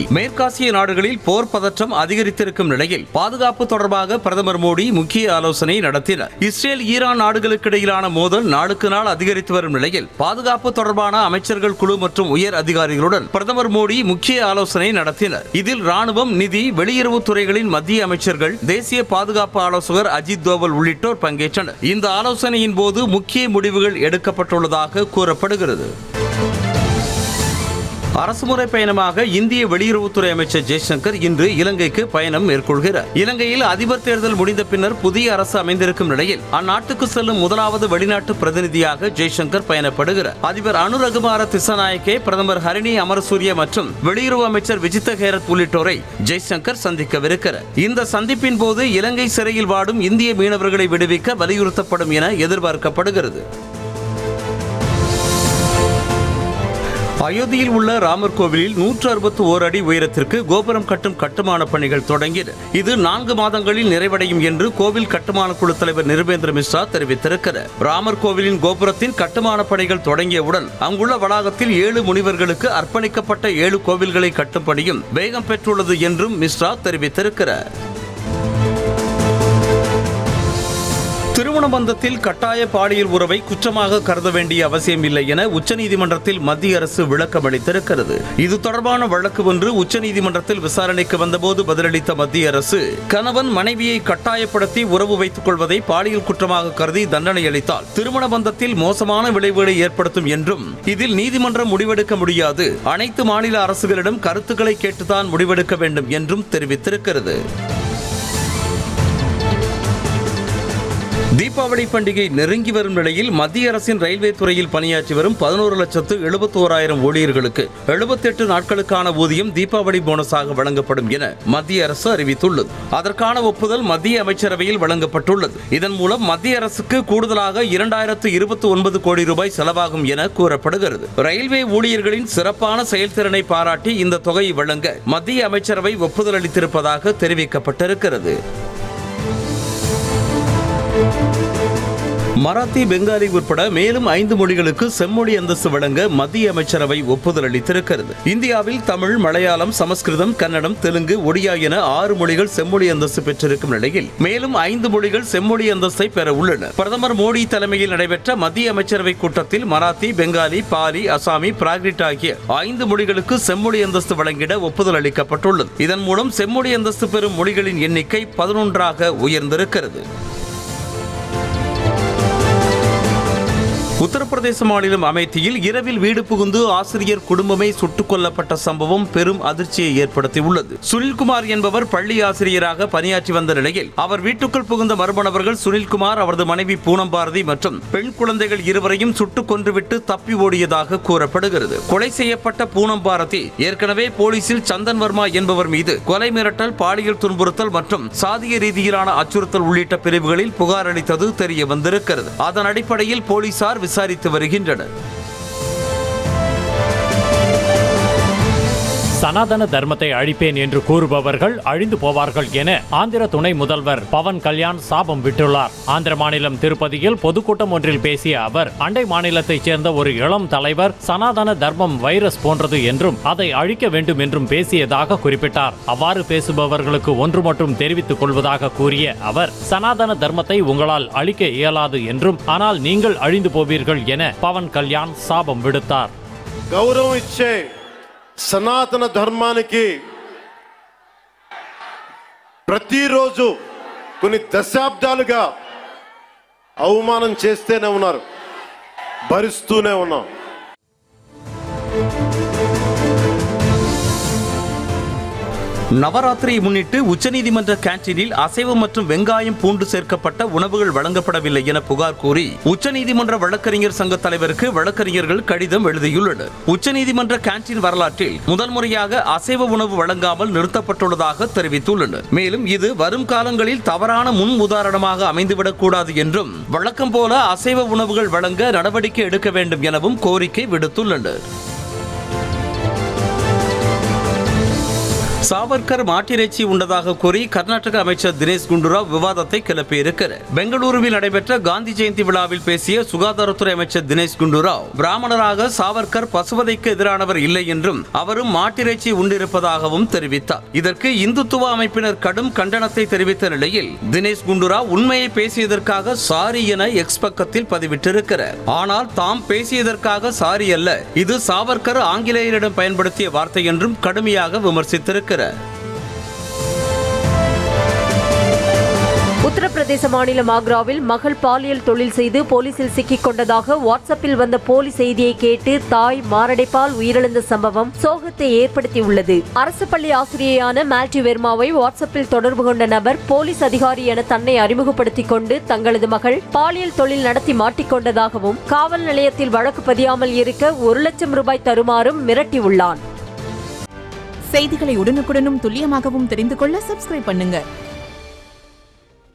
மேற்காசிய நாடுகளில் போர் பதற்றம் அதிகரித்திருக்கும் நிலையில் பாதுகாப்பு தொடர்பாக பிரதமர் மோடி முக்கிய ஆலோசனை நடத்தினார் இஸ்ரேல் ஈரான் நாடுகளுக்கு இடையிலான மோதல் நாளுக்கு நாள் அதிகரித்து வரும் நிலையில் பாதுகாப்பு தொடர்பான அமைச்சர்கள் குழு மற்றும் உயர் அதிகாரிகளுடன் பிரதமர் மோடி முக்கிய ஆலோசனை நடத்தினர் இதில் ராணுவம் நிதி வெளியுறவுத் துறைகளின் மத்திய அமைச்சர்கள் தேசிய பாதுகாப்பு ஆலோசகர் அஜித் தோவல் உள்ளிட்டோர் பங்கேற்றனர் இந்த ஆலோசனையின் போது முக்கிய முடிவுகள் எடுக்கப்பட்டுள்ளதாக கூறப்படுகிறது அரசுமுறை பயணமாக இந்திய வெளியுறவுத்துறை அமைச்சர் ஜெய்சங்கர் இன்று இலங்கைக்கு பயணம் மேற்கொள்கிறார் இலங்கையில் அதிபர் தேர்தல் முடிந்த பின்னர் புதிய அரசு அமைந்திருக்கும் நிலையில் அந்நாட்டுக்கு செல்லும் முதலாவது வெளிநாட்டு பிரதிநிதியாக ஜெய்சங்கர் பயணப்படுகிறார் அதிபர் அனுரகுமார திசநாயக்கே பிரதமர் ஹரிணி அமரசூரிய மற்றும் வெளியுறவு அமைச்சர் விஜித்த ஹேரத் உள்ளிட்டோரை ஜெய்சங்கர் சந்திக்கவிருக்கிறார் இந்த சந்திப்பின் போது இலங்கை சிறையில் வாடும் இந்திய மீனவர்களை விடுவிக்க வலியுறுத்தப்படும் என எதிர்பார்க்கப்படுகிறது அயோத்தியில் உள்ள ராமர் கோவிலில் நூற்று அறுபத்தி ஓர் அடி உயரத்திற்கு கோபுரம் கட்டும் கட்டுமான பணிகள் தொடங்கின இது நான்கு மாதங்களில் நிறைவடையும் என்று கோவில் கட்டுமான குழு தலைவர் நிருபேந்திர மிஸ்ரா தெரிவித்திருக்கிறார் ராமர் கோவிலின் கோபுரத்தின் கட்டுமான பணிகள் தொடங்கியவுடன் அங்குள்ள வளாகத்தில் ஏழு முனிவர்களுக்கு அர்ப்பணிக்கப்பட்ட ஏழு கோவில்களை கட்டும் பணியும் வேகம் பெற்றுள்ளது என்றும் மிஸ்ரா தெரிவித்திருக்கிறார் திருமண பந்தத்தில் கட்டாய பாலியல் உறவை குற்றமாக கருத வேண்டிய அவசியம் இல்லை என உச்சநீதிமன்றத்தில் மத்திய அரசு விளக்கம் அளித்திருக்கிறது இது தொடர்பான வழக்கு ஒன்று உச்சநீதிமன்றத்தில் விசாரணைக்கு வந்தபோது பதிலளித்த மத்திய அரசு கணவன் மனைவியை கட்டாயப்படுத்தி உறவு வைத்துக் கொள்வதை பாலியல் குற்றமாக கருதி தண்டனை அளித்தால் திருமண பந்தத்தில் மோசமான விளைவுகளை ஏற்படுத்தும் என்றும் இதில் நீதிமன்றம் முடிவெடுக்க முடியாது அனைத்து மாநில அரசுகளிடம் கருத்துக்களை கேட்டுதான் முடிவெடுக்க வேண்டும் என்றும் தெரிவித்திருக்கிறது தீபாவளி பண்டிகை நெருங்கி வரும் நிலையில் மத்திய அரசின் ரயில்வே துறையில் பணியாற்றி வரும் பதினோரு லட்சத்து எழுபத்தோராயிரம் ஊழியர்களுக்கு எழுபத்தெட்டு நாட்களுக்கான ஊதியம் தீபாவளி போனஸாக வழங்கப்படும் என மத்திய அரசு அறிவித்துள்ளது அதற்கான ஒப்புதல் மத்திய அமைச்சரவையில் வழங்கப்பட்டுள்ளது இதன் மூலம் மத்திய அரசுக்கு கூடுதலாக இரண்டாயிரத்து இருபத்தி ஒன்பது கோடி ரூபாய் செலவாகும் என கூறப்படுகிறது ரயில்வே ஊழியர்களின் சிறப்பான செயல்திறனை பாராட்டி இந்த தொகையை வழங்க மத்திய அமைச்சரவை ஒப்புதல் அளித்திருப்பதாக தெரிவிக்கப்பட்டிருக்கிறது மராத்தி பெங்காலி உட்பட மேலும் ஐந்து மொழிகளுக்கு செம்மொழி அந்தஸ்து வழங்க மத்திய அமைச்சரவை ஒப்புதல் அளித்திருக்கிறது இந்தியாவில் தமிழ் மலையாளம் சமஸ்கிருதம் கன்னடம் தெலுங்கு ஒடியா என ஆறு மொழிகள் செம்மொழி அந்தஸ்து பெற்றிருக்கும் நிலையில் மேலும் ஐந்து மொழிகள் செம்மொழி அந்தஸ்தை பெற உள்ளன பிரதமர் மோடி தலைமையில் நடைபெற்ற மத்திய அமைச்சரவை கூட்டத்தில் மராத்தி பெங்காலி பாலி அசாமி பிராக்ரிட் ஆகிய ஐந்து மொழிகளுக்கு செம்மொழி அந்தஸ்து வழங்கிட ஒப்புதல் அளிக்கப்பட்டுள்ளது இதன் மூலம் செம்மொழி அந்தஸ்து பெறும் மொழிகளின் எண்ணிக்கை பதினொன்றாக உயர்ந்திருக்கிறது உத்தரப்பிரதேச மாநிலம் அமேத்தியில் இரவில் வீடு புகுந்து ஆசிரியர் குடும்பமே சுட்டுக் கொல்லப்பட்ட சம்பவம் பெரும் அதிர்ச்சியை ஏற்படுத்தியுள்ளது சுனில்குமார் என்பவர் பள்ளி ஆசிரியராக பணியாற்றி வந்த நிலையில் அவர் வீட்டுக்குள் புகுந்த மர்ம நபர்கள் சுனில்குமார் அவரது மனைவி பூனம் பாரதி மற்றும் பெண் குழந்தைகள் இருவரையும் சுட்டுக் கொன்றுவிட்டு தப்பி ஓடியதாக கூறப்படுகிறது கொலை செய்யப்பட்ட பூனம் பாரதி ஏற்கனவே போலீசில் சந்தன் வர்மா என்பவர் மீது கொலை மிரட்டல் பாலியல் துன்புறுத்தல் மற்றும் சாதிய ரீதியிலான அச்சுறுத்தல் உள்ளிட்ட பிரிவுகளில் புகார் அளித்தது தெரிய வந்திருக்கிறது அதன் அடிப்படையில் போலீசார் விசாரித்து வருகின்றனர் சனாதன தர்மத்தை அழிப்பேன் என்று கூறுபவர்கள் அழிந்து போவார்கள் என ஆந்திர துணை முதல்வர் பவன் கல்யாண் சாபம் விட்டுள்ளார் ஆந்திர மாநிலம் திருப்பதியில் பொதுக்கூட்டம் ஒன்றில் பேசிய அவர் அண்டை மாநிலத்தைச் சேர்ந்த ஒரு இளம் தலைவர் சனாதன தர்மம் வைரஸ் போன்றது என்றும் அதை அழிக்க வேண்டும் என்றும் பேசியதாக குறிப்பிட்டார் அவ்வாறு பேசுபவர்களுக்கு ஒன்று மட்டும் தெரிவித்துக் கொள்வதாக கூறிய அவர் சனாதன தர்மத்தை உங்களால் அழிக்க இயலாது என்றும் ஆனால் நீங்கள் அழிந்து போவீர்கள் என பவன் கல்யாண் சாபம் விடுத்தார் గౌరవం ఇచ్చే సనాతన ధర్మానికి ప్రతిరోజు కొన్ని దశాబ్దాలుగా అవమానం చేస్తూనే ఉన్నారు భరిస్తూనే ఉన్నాం நவராத்திரியை முன்னிட்டு உச்சநீதிமன்ற கேன்டீனில் அசைவம் மற்றும் வெங்காயம் பூண்டு சேர்க்கப்பட்ட உணவுகள் வழங்கப்படவில்லை என புகார் கூறி உச்சநீதிமன்ற வழக்கறிஞர் சங்க தலைவருக்கு வழக்கறிஞர்கள் கடிதம் எழுதியுள்ளனர் உச்சநீதிமன்ற கேன்டீன் வரலாற்றில் முதல் முறையாக அசைவ உணவு வழங்காமல் நிறுத்தப்பட்டுள்ளதாக தெரிவித்துள்ளனர் மேலும் இது வரும் காலங்களில் தவறான முன் உதாரணமாக அமைந்துவிடக் கூடாது என்றும் வழக்கம் போல அசைவ உணவுகள் வழங்க நடவடிக்கை எடுக்க வேண்டும் எனவும் கோரிக்கை விடுத்துள்ளனர் சாவர்கர் மாட்டிறைச்சி உண்டதாக கூறி கர்நாடக அமைச்சர் தினேஷ் குண்டுராவ் விவாதத்தை கிளப்பியிருக்கிறார் பெங்களூருவில் நடைபெற்ற காந்தி ஜெயந்தி விழாவில் பேசிய சுகாதாரத்துறை அமைச்சர் தினேஷ் குண்டுராவ் பிராமணராக சாவர்கர் பசுவதைக்கு எதிரானவர் இல்லை என்றும் அவரும் மாட்டிறைச்சி உண்டிருப்பதாகவும் தெரிவித்தார் இதற்கு இந்துத்துவ அமைப்பினர் கடும் கண்டனத்தை தெரிவித்த நிலையில் தினேஷ் குண்டுராவ் உண்மையை பேசியதற்காக சாரி என எக்ஸ் பக்கத்தில் பதிவிட்டிருக்கிறார் ஆனால் தாம் பேசியதற்காக சாரி அல்ல இது சாவர்கர் ஆங்கிலேயரிடம் பயன்படுத்திய வார்த்தை என்றும் கடுமையாக விமர்சித்திருக்கிறார் உத்தரப்பிரதேச மாநிலம் ஆக்ராவில் மகள் பாலியல் தொழில் செய்து போலீசில் சிக்கிக் கொண்டதாக வாட்ஸ்அப்பில் வந்த போலி செய்தியை கேட்டு தாய் மாரடைப்பால் உயிரிழந்த சம்பவம் சோகத்தை ஏற்படுத்தியுள்ளது அரசு பள்ளி ஆசிரியையான மால்டி வெர்மாவை வாட்ஸ்அப்பில் தொடர்பு கொண்ட நபர் போலீஸ் அதிகாரி என தன்னை அறிமுகப்படுத்திக் கொண்டு தங்களது மகள் பாலியல் தொழில் நடத்தி மாட்டிக்கொண்டதாகவும் காவல் நிலையத்தில் வழக்கு பதியாமல் இருக்க ஒரு லட்சம் ரூபாய் தருமாறும் மிரட்டியுள்ளான் செய்திகளை உடனுக்குடனும் துல்லியமாகவும் தெரிந்து கொள்ள சப்ஸ்கிரைப் பண்ணுங்க